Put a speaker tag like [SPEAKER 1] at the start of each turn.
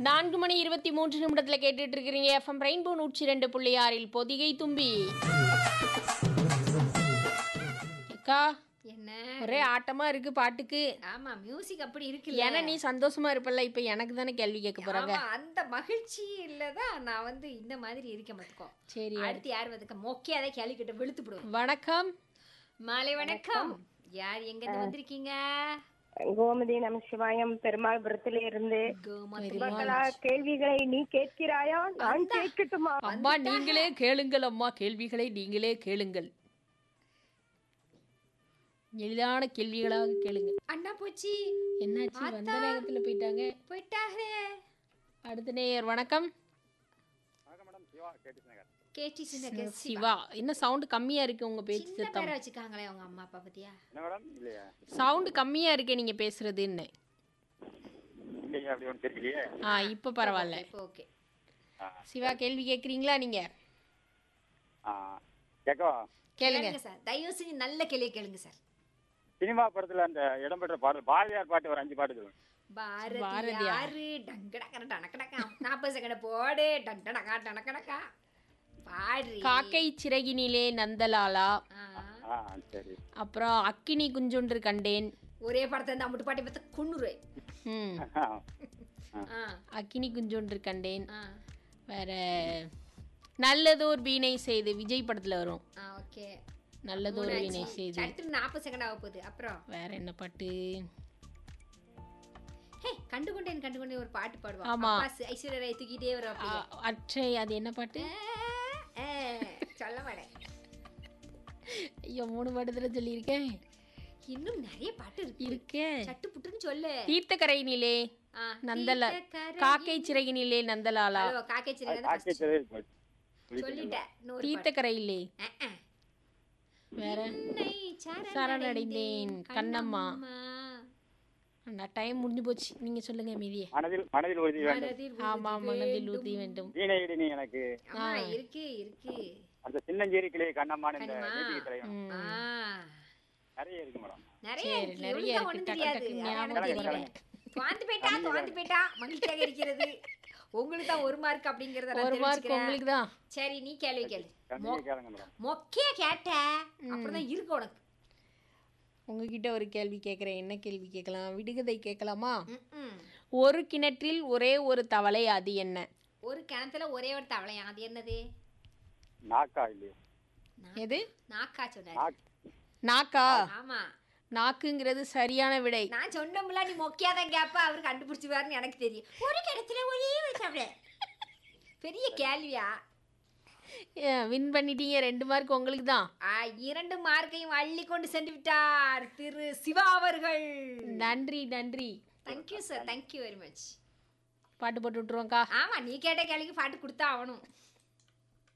[SPEAKER 1] நான்கு மணி இருபத்தி மூன்று நிமிடத்துல கேட்டுட்டு இருக்கிறீங்க எஃப்எம் ரெயின்போ நூற்றி ரெண்டு புள்ளி ஆறில் பொதிகை தும்பி அக்கா
[SPEAKER 2] என்ன
[SPEAKER 1] ஒரே ஆட்டமா இருக்கு பாட்டுக்கு
[SPEAKER 2] ஆமா மியூசிக் அப்படி இருக்குல்ல
[SPEAKER 1] ஏன்னா நீ சந்தோஷமா இருப்பல்ல இப்ப எனக்கு தானே கேள்வி கேட்க போறாங்க
[SPEAKER 2] ஆமா அந்த மகிழ்ச்சியில தான் நான் வந்து இந்த மாதிரி இருக்க மாட்டோம்
[SPEAKER 1] சரி
[SPEAKER 2] அடுத்து யார் வந்துக்க மொக்கையாத கேள்வி கிட்ட வெளுத்து போடுவோம்
[SPEAKER 1] வணக்கம்
[SPEAKER 2] மாலை வணக்கம் யார் எங்க இருந்து வந்திருக்கீங்க
[SPEAKER 3] கோமதி நம சிவாயம் பெருமாள்புரத்தில இருந்து
[SPEAKER 2] கோமதி
[SPEAKER 3] மக்களா கேள்விகளை நீ கேட்கிறாயா நான் கேட்கட்டுமா
[SPEAKER 1] அம்மா நீங்களே கேளுங்கள் அம்மா கேள்விகளை நீங்களே கேளுங்கள் எளிதான கேள்விகளாக கேளுங்க
[SPEAKER 2] அண்ணா போச்சு
[SPEAKER 1] என்னாச்சு வந்த நேரத்துல போயிட்டாங்க
[SPEAKER 2] போயிட்டாரு
[SPEAKER 1] அடுத்த நேயர் வணக்கம்
[SPEAKER 2] கேட்டி சின்ன
[SPEAKER 1] சிவா என்ன சவுண்ட் கம்மியா இருக்கு உங்க பேச்சு
[SPEAKER 2] சின்ன
[SPEAKER 1] சத்தம்
[SPEAKER 2] பேரை வச்சுக்காங்களே அவங்க அம்மா அப்பா பத்தியா
[SPEAKER 4] என்ன மேடம் இல்லையா
[SPEAKER 1] சவுண்ட் கம்மியா இருக்கே நீங்க பேசுறதுன்னு
[SPEAKER 4] இல்லையா அப்படி ஒன்றும் தெரியலையே
[SPEAKER 1] ஆ இப்போ பரவாயில்ல
[SPEAKER 2] இப்போ ஓகே
[SPEAKER 1] சிவா கேள்வி கேக்குறீங்களா நீங்க
[SPEAKER 4] ஆ கேட்கவா
[SPEAKER 1] கேளுங்க
[SPEAKER 2] கேளுங்க சார் தயவு செஞ்சு நல்ல கேள்வியை கேளுங்க சார்
[SPEAKER 4] சினிமா படத்துல அந்த இடம்பெற்ற பாடல் பாரதியார் பாட்டு ஒரு அஞ்சு பாட்டு சொல்லுங்க
[SPEAKER 2] பாரதியாரு டங்கடக்கட டனக்கடக்கா நாற்பது செகண்ட் போடு டண்டடக்கா டனக்கடக்கா பாடுறி
[SPEAKER 1] காக்கை சிறகினிலே நந்தலாலா
[SPEAKER 2] ஆ.
[SPEAKER 4] ஆ சரி
[SPEAKER 1] அப்புறம் அக்கினி குஞ்சொன்று கண்டேன்
[SPEAKER 2] ஒரே படத்தை இந்த அம்பட்டு பாட்டி பார்த்து கொன்னுரு
[SPEAKER 1] ம்
[SPEAKER 2] ஆ
[SPEAKER 1] அக்கினி குஞ்சொன்று கண்டேன்
[SPEAKER 2] ஆ
[SPEAKER 1] வேற நல்லதோர் வீணை செய்து விஜய் படத்துல வரும்
[SPEAKER 2] ஆ ஓகே
[SPEAKER 1] நல்லதோர் வீணை செய்து
[SPEAKER 2] சட்டு நாற்பது செகண்ட் ஆக போகுது அப்புறம்
[SPEAKER 1] வேற என்ன பாட்டு
[SPEAKER 2] ஹே கண்டு கொண்டேன் கண்டு கொண்டேன் ஒரு பாட்டு பாடுவான்
[SPEAKER 1] ஆமா.
[SPEAKER 2] அப்பாஸ் ஐஸ்வர்யா ராய் தூக்கிட்டே வரும்
[SPEAKER 1] ஆ, அற்றை அது என்ன பாட்டு
[SPEAKER 2] சொல்ல மாட்டேன்
[SPEAKER 1] ஐயோ மூணு பாட்டுல சொல்லியிருக்கேன்
[SPEAKER 2] இன்னும் நிறைய பாட்டு இருக்கு
[SPEAKER 1] இருக்கே
[SPEAKER 2] சட்டு புட்டுன்னு சொல்லு
[SPEAKER 1] தீர்த்தக்கரையினிலே
[SPEAKER 2] ஆ,
[SPEAKER 1] நந்தல
[SPEAKER 2] தீர்த்தக்கரை-
[SPEAKER 1] காக்கை சிறகினிலே நந்தலாலா
[SPEAKER 2] ஹலோ, காக்கை சிறகு தான்
[SPEAKER 4] ஆக்கே
[SPEAKER 2] first.
[SPEAKER 4] சரி போச்சு.
[SPEAKER 2] சொல்லிட்டேன் இன்னொரு பாட்டு.
[SPEAKER 1] தீர்த்தக்கரையிலே
[SPEAKER 2] அஹ், அஹ்.
[SPEAKER 1] வேற
[SPEAKER 2] உன்னை
[SPEAKER 1] சரணடைந்தேன்,
[SPEAKER 2] சரணடைந்தேன்
[SPEAKER 1] கண்ணம்மா.
[SPEAKER 2] கண்ணம்மா.
[SPEAKER 1] நான் டைம் முடிஞ்சு போச்சு நீங்க சொல்லுங்க மீதியே
[SPEAKER 4] மனதில் மனதில் உறுதி வேண்டும்
[SPEAKER 2] மனதில்
[SPEAKER 1] ஆமா
[SPEAKER 2] உறுதி
[SPEAKER 1] மனதில்
[SPEAKER 2] வேண்டும்.
[SPEAKER 1] ஊதி வேண்டும்
[SPEAKER 4] வீணையிடு நீ எனக்கு
[SPEAKER 2] ஆமா இருக்கு இருக்கு
[SPEAKER 4] அந்த சின்னஞ்சேரி கிளை கண்ணம்மான் இந்த
[SPEAKER 2] கண்ணம்மா.
[SPEAKER 4] நீதிக்கு தலைவன்
[SPEAKER 1] ம்.
[SPEAKER 2] ஆ,
[SPEAKER 4] நிறைய இருக்கு மேடம்
[SPEAKER 2] நிறைய
[SPEAKER 1] சரி,
[SPEAKER 2] இருக்கு
[SPEAKER 1] நிறைய
[SPEAKER 2] இவளுக்கு
[SPEAKER 1] இருக்கு.
[SPEAKER 2] ஒண்ணும்
[SPEAKER 1] டக்கு
[SPEAKER 2] தெரியாது
[SPEAKER 1] டக்குன்னு
[SPEAKER 2] அதான்
[SPEAKER 1] ஞாபகம்
[SPEAKER 2] எனக்கு
[SPEAKER 1] வரல.
[SPEAKER 2] தெரியல. துவாந்து போயிட்டா துவாந்து போயிட்டா மகிழ்ச்சியாக இருக்கிறது உங்களுக்கு தான் ஒரு மார்க் அப்படிங்கறத நான்
[SPEAKER 1] ஒரு மார்க்
[SPEAKER 2] தெரிஞ்சுக்கிறேன்.
[SPEAKER 1] உங்களுக்கு தான்
[SPEAKER 2] சரி நீ கேள்வி கேளு
[SPEAKER 4] கம்மியாக கேளுங்க மேடம்
[SPEAKER 2] மொக்கையா கேட்ட அப்புறம் தான் இருக்கு உனக்கு
[SPEAKER 1] உங்ககிட்ட ஒரு கேள்வி கேட்குறேன் என்ன கேள்வி கேட்கலாம் விடுகதை கேட்கலாமா
[SPEAKER 2] ம்ம்.
[SPEAKER 1] ஒரு கிணற்றில் ஒரே ஒரு தவளை அது என்ன
[SPEAKER 2] ஒரு கிணத்துல ஒரே ஒரு தவளையா அது என்னது
[SPEAKER 4] நாக்கா இல்லையா
[SPEAKER 1] எது
[SPEAKER 2] நாக்கா சொன்னாரு
[SPEAKER 4] நாக்
[SPEAKER 1] நாக்கா
[SPEAKER 2] ஆமா
[SPEAKER 1] நாக்குங்கிறது சரியான விடை
[SPEAKER 2] நான் சொன்னோம்ல நீ மொக்கையாதான் கேப்ப அவர் கண்டுபிடிச்சுவாருன்னு எனக்கு தெரியும் ஒரு கிணத்துல ஒரே ஒரு தவளை பெரிய கேள்வியா
[SPEAKER 1] வின் பண்ணிட்டீங்க ரெண்டு மார்க் உங்களுக்கு தான்
[SPEAKER 2] ஆ, இரண்டு மார்க்கையும் அள்ளி கொண்டு சென்று விட்டார் திரு சிவா அவர்கள்
[SPEAKER 1] நன்றி நன்றி
[SPEAKER 2] thank you sir thank you very much
[SPEAKER 1] பாட்டு போட்டு விட்டுருவோங்க்கா
[SPEAKER 2] ஆமா நீ கேட்ட கேள்விக்கு பாட்டு கொடுத்தா ஆகணும்